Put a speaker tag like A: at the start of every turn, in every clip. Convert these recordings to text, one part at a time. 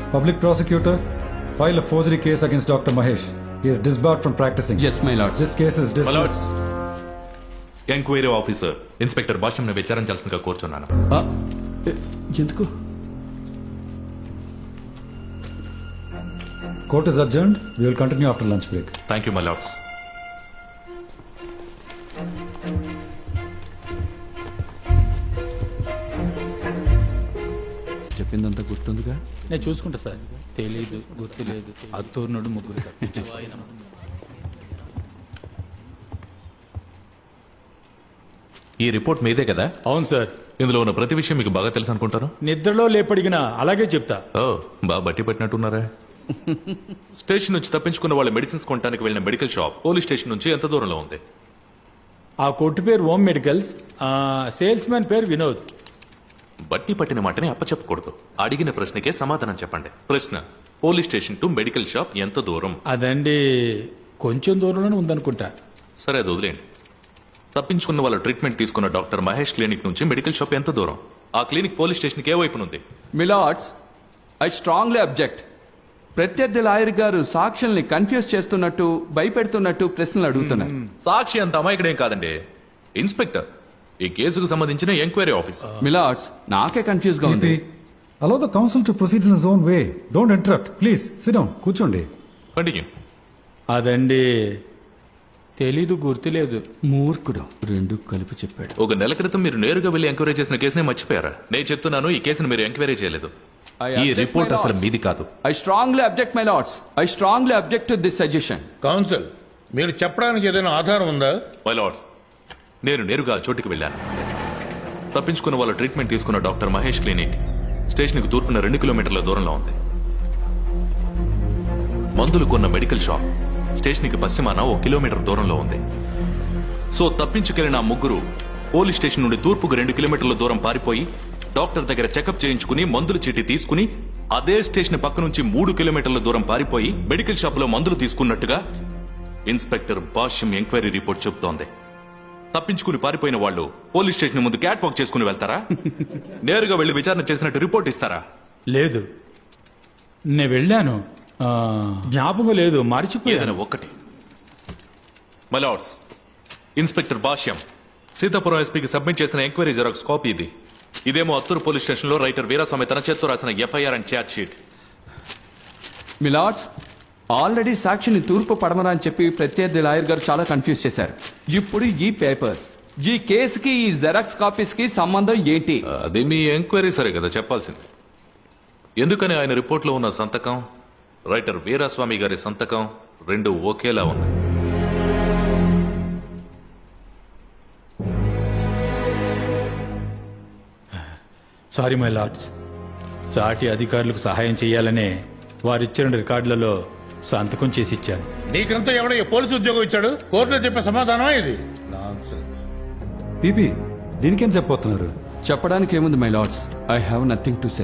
A: Public prosecutor, file a forgery case against Dr. Mahesh. He is disbarred from practicing.
B: Yes my lord
A: This case is dismissed.
C: Milords enquiry officer inspector భాష్యంను విచారించాల్సిందిగా కోరుచున్నాను
B: ఎందుకు
A: Court is adjourned. We will continue after lunch break.
C: Thank you milords
B: చెప్పిందంతా గుర్తుందిగా
D: నేను చూసుకుంటా sir తెలీదు గుర్తులేదు అత్తూర్నుడు ముగ్గురు తప్పించు.
C: ఈ రిపోర్ట్ మీదే కదా
D: అవును సార్
C: ఇందులో ఉన్న ప్రతి విషయం మీకు బాగా తెలుసు అనుకుంటాను
D: నిద్రలో లేపడిగినా అలాగే చెప్తా
C: ఓ బాగా బట్టి పట్టినట్టున్నారా స్టేషన్ నుంచి తప్పించుకున్న వాళ్ళ మెడిసిన్స్ కొనడానికి వెళ్ళిన మెడికల్ షాప్ పోలీస్ స్టేషన్ నుంచి ఎంత దూరంలో ఉంది
D: ఆ కొట్టు పేరు హోమ్ మెడికల్స్ ఆ సేల్స్ మ్యాన్ పేరు వినోద్
C: బట్టి పట్టిన మాటని అప్పచెప్పకూడదు అడిగిన ప్రశ్నకే సమాధానం చెప్పండి ప్రశ్న police station to medical shop ఎంత దూరం
D: అదండి కొంచెం దూరంలోనే ఉందనుకుంటా
C: సరే అది వదిలేండి తప్పించుకున్న వాళ్ళ ట్రీట్మెంట్ తీసుకున్న డాక్టర్ మహేష్ క్లినిక్ నుంచి మెడికల్ షాప్ ఎంత దూరం ఆ క్లినిక్ పోలీస్ స్టేషన్కి ఏ వైపునుంది
B: మిలార్డ్స్ ఐ స్ట్రాంగ్లీ అబ్జెక్ట్ ప్రత్యర్థి లాయర్ గారు సాక్షుల్ని కన్ఫ్యూజ్ చేస్తున్నట్టు భయపెడుతున్నట్టు ప్రశ్నలు అడుగుతున్నారు
C: సాక్షి అంత అమాయకుడేం కాదండి ఇన్స్పెక్టర్ ఈ కేసుకు సంబంధించిన ఎంక్వైరీ ఆఫీసర్
B: మిలార్డ్స్ నాకే కన్ఫ్యూజ్ గా ఉంది
A: PP, allow the counsel to proceed in his own way. Don't interrupt. Please, sit down. కూర్చోండి
C: కంటిన్యూ
D: అదండి తెలీదు గుర్తులేదు
B: మూర్ఖుడు రెండు కలిపి చెప్పాడు
C: ఒక నెల క్రితం మీరు నేరుగా వెళ్లి ఎంక్వైరీ చేసిన కేసునే మర్చిపోయారా నేను చెప్తున్నాను ఈ కేసును మీరు ఎంక్వైరీ చేయలేదు
B: I
C: ఈ
B: object,
C: రిపోర్ట్
B: my
C: అసలు
B: lords.
C: మీది కాదు
B: I strongly object my lords I strongly object to this suggestion
E: counsel మీరు చెప్పడానికి ఏదైనా ఆధారం ఉందా
C: మై లార్డ్స్ నేను నేరుగా ఆ చోటుకి వెళ్ళాను తప్పించుకున్న వాళ్ళ ట్రీట్మెంట్ తీసుకున్న డాక్టర్ మహేష్ క్లినిక్ స్టేషన్కి తూర్పున రెండు కిలోమీటర్ల దూరంలో ఉంది మందులు కొన్న మెడికల్ షాప్ స్టేషన్కి పశ్చిమాన ఓ కిలోమీటర్ దూరంలో ఉంది సో తప్పించుకెళ్లిన ఆ ముగ్గురు పోలీస్ స్టేషన్ నుండి తూర్పుకు రెండు కిలోమీటర్ల దూరం పారిపోయి డాక్టర్ దగ్గర చెకప్ చేయించుకుని మందుల చీటి తీసుకుని అదే స్టేషన్ పక్క నుంచి మూడు కిలోమీటర్ల దూరం పారిపోయి మెడికల్ షాప్ లో మందులు తీసుకున్నట్టుగా ఇన్స్పెక్టర్ భాష్యం ఎంక్వైరీ రిపోర్ట్ చెబుతోంది తప్పించుకుని పారిపోయిన వాళ్ళు పోలీస్ స్టేషన్ ముందు క్యాట్ వాక్ చేసుకుని వెళ్తారా నేరుగా వెళ్లి విచారణ చేసినట్టు రిపోర్ట్ ఇస్తారా
D: లేదు నేను వెళ్ళాను ఆ, జ్ఞాపకం లేదు
C: ఏదైనా
D: మర్చిపోయాను
C: ఒక్కటి మలాడ్స్ ఇన్స్పెక్టర్ భాష్యం సీతాపురం ఎస్పీకి సబ్మిట్ చేసిన ఎంక్వైరీ జెరాక్స్ కాపీ ఇది ఇదేమో అత్తూరు పోలీస్ స్టేషన్ లో రైటర్ వీరాస్వామి తన చేత్తో రాసిన FIR and charge sheet
B: milords already సాక్షిని తూర్పు పడమరా అని చెప్పి ప్రత్యర్థి లాయర్ గారు చాలా కన్ఫ్యూజ్ చేశారు ఇప్పుడు ఈ పేపర్స్ ఈ కేసుకి ఈ జెరాక్స్ కాపీస్ కి సంబంధం ఏంటి
C: అది మీ ఎంక్వైరీ సరే కదా చెప్పాల్సింది ఎందుకని ఆయన రిపోర్ట్లో ఉన్న సంతకం రైటర్ వీరాస్వామి గారి సంతకం రెండు ఒకేలా ఉన్నాయి
D: సారీ మై లార్డ్స్ సాటి అధికారులకు సహాయం చేయాలనే వారిచ్చిన రికార్డులలో సంతకం చేసి ఇచ్చాను
E: నీకంతా ఎవడో పోలీసు ఉద్యోగం ఇచ్చాడు కోర్టులో చెప్పే సమాధానం ఇది నాన్సెన్స్
A: పీపీ దీనికేం చెప్పబోతున్నారు
B: చెప్పడానికి ఏముంది my lords I have nothing to say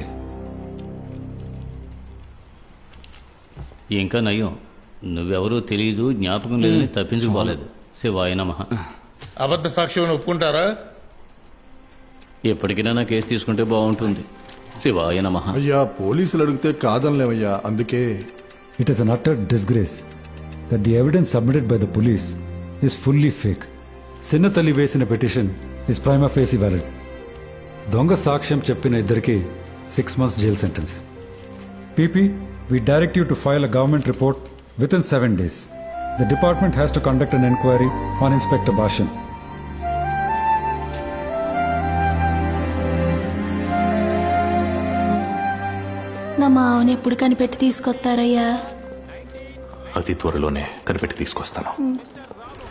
F: ఇంకా నయం నువ్వెవరూ తెలియదు జ్ఞాపకం లేదని తప్పించుకోలేదు శివాయ నమ
E: అబద్ధ సాక్ష్యం ఒప్పుకుంటారా
F: ఎప్పటికైనా నా కేసు తీసుకుంటే బాగుంటుంది శివాయ నమ
G: అయ్యా పోలీసులు అడిగితే కాదనలేమయ్యా అందుకే
A: It is an utter disgrace that the evidence submitted by the police is fully fake. Sinnathalli వేసిన petition is prima facie valid దొంగ సాక్ష్యం చెప్పిన ఇద్దరికి six months jail sentence PP we direct you to file a government report within seven days the department has to conduct an enquiry on inspector Bhashyam
H: నా మావని ఎప్పుడు కనిపెట్టి తీసుకొస్తారయ్యా
C: అతి త్వరలోనే కనిపెట్టి తీసుకొస్తాను
H: ఉమ్.